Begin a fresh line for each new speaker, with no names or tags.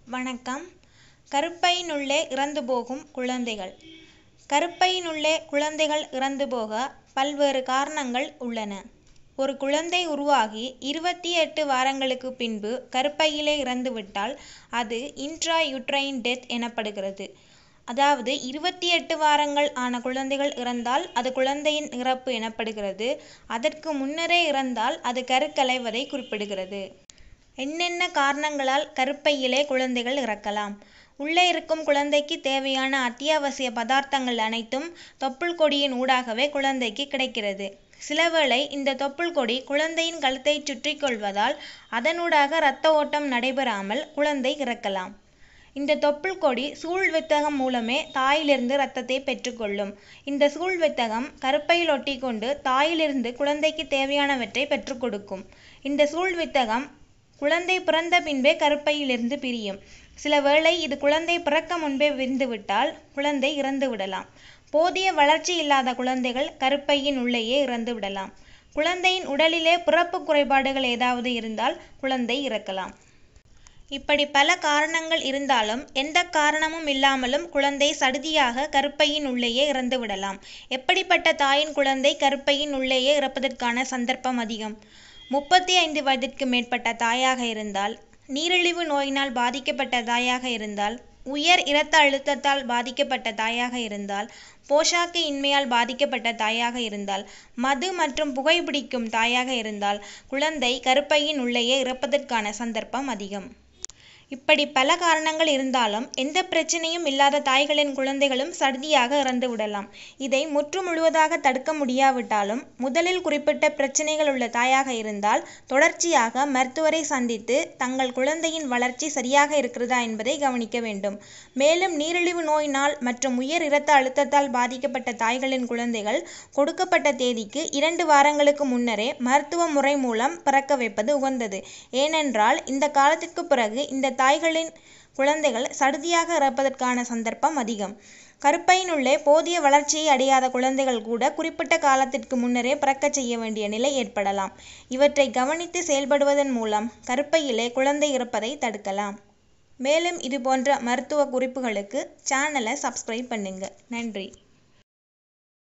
வணக்கம் கருப்பையினுள்ளே இறந்து போகும் குழந்தைகள் கருப்பையினுள்ளே குழந்தைகள் இறந்து போக பல்வேறு காரணங்கள் உள்ளன ஒரு குழந்தை உருவாகி இருபத்தி எட்டு வாரங்களுக்கு பின்பு கருப்பையிலே இறந்துவிட்டால் அது இன்ட்ராயுட்ரைன் டெத் எனப்படுகிறது அதாவது இருபத்தி எட்டு வாரங்கள் ஆன குழந்தைகள் இறந்தால் அது குழந்தையின் இறப்பு எனப்படுகிறது அதற்கு முன்னரே இறந்தால் அது கருக்கலைவதை குறிப்பிடுகிறது என்னென்ன காரணங்களால் கருப்பையிலே குழந்தைகள் இறக்கலாம் உள்ளே இருக்கும் குழந்தைக்கு தேவையான அத்தியாவசிய பதார்த்தங்கள் அனைத்தும் தொப்புள் கொடியின் ஊடாகவே குழந்தைக்கு கிடைக்கிறது சிலவேளை இந்த தொப்புள் கொடி குழந்தையின் கழுத்தை சுற்றி கொள்வதால் அதனூடாக இரத்த ஓட்டம் நடைபெறாமல் குழந்தை இறக்கலாம் இந்த தொப்புள் கொடி சூழ் வித்தகம் மூலமே தாயிலிருந்து இரத்தத்தை பெற்றுக்கொள்ளும் இந்த சூழ் வித்தகம் கருப்பையில் ஒட்டிக்கொண்டு தாயிலிருந்து குழந்தைக்கு தேவையானவற்றை பெற்றுக் கொடுக்கும் இந்த சூழ் வித்தகம் குழந்தை பிறந்த பின்பே கருப்பையிலிருந்து பிரியும் சில வேளை இது குழந்தை பிறக்க முன்பே விரிந்துவிட்டால் குழந்தை இறந்து விடலாம் போதிய வளர்ச்சி இல்லாத குழந்தைகள் கருப்பையின் உள்ளேயே இறந்து விடலாம் குழந்தையின் உடலிலே பிறப்பு குறைபாடுகள் ஏதாவது இருந்தால் குழந்தை இறக்கலாம் இப்படி பல காரணங்கள் இருந்தாலும் எந்த காரணமும் இல்லாமலும் குழந்தை சடுதியாக கருப்பையின் உள்ளேயே இறந்து விடலாம் எப்படிப்பட்ட தாயின் குழந்தை கருப்பையின் உள்ளேயே இறப்பதற்கான சந்தர்ப்பம் அதிகம் முப்பத்தி ஐந்து வயதிற்கு மேற்பட்ட தாயாக இருந்தால் நீரிழிவு நோயினால் பாதிக்கப்பட்ட தாயாக இருந்தால் உயர் இரத்த அழுத்தத்தால் பாதிக்கப்பட்ட தாயாக இருந்தால் போஷாக்கு இன்மையால் பாதிக்கப்பட்ட தாயாக இருந்தால் மது மற்றும் புகைப்பிடிக்கும் தாயாக இருந்தால் குழந்தை கருப்பையின் உள்ளேயே இறப்பதற்கான சந்தர்ப்பம் அதிகம் இப்படி பல காரணங்கள் இருந்தாலும் எந்த பிரச்சனையும் இல்லாத தாய்களின் குழந்தைகளும் சடுதியாக இறந்து விடலாம் இதை முற்று முழுவதாக தடுக்க முடியாவிட்டாலும் முதலில் குறிப்பிட்ட பிரச்சனைகள் உள்ள தாயாக இருந்தால் தொடர்ச்சியாக மருத்துவரை சந்தித்து தங்கள் குழந்தையின் வளர்ச்சி சரியாக இருக்கிறதா என்பதை கவனிக்க வேண்டும் மேலும் நீரிழிவு நோயினால் மற்றும் உயர் இரத்த அழுத்தத்தால் பாதிக்கப்பட்ட தாய்களின் குழந்தைகள் கொடுக்கப்பட்ட தேதிக்கு இரண்டு வாரங்களுக்கு முன்னரே மருத்துவ முறை மூலம் பிறக்க வைப்பது உகந்தது ஏனென்றால் இந்த காலத்திற்கு பிறகு இந்த தாய்களின் குழந்தைகள் சடுதியாக இறப்பதற்கான சந்தர்ப்பம் அதிகம் கருப்பையினுள்ளே போதிய வளர்ச்சியை அடையாத குழந்தைகள் கூட குறிப்பிட்ட காலத்திற்கு முன்னரே பிறக்கச் செய்ய வேண்டிய நிலை ஏற்படலாம் இவற்றை கவனித்து செயல்படுவதன் மூலம் கருப்பையிலே குழந்தை இறப்பதை தடுக்கலாம் மேலும் இது போன்ற மருத்துவ குறிப்புகளுக்கு சேனலை சப்ஸ்கிரைப் பண்ணுங்க நன்றி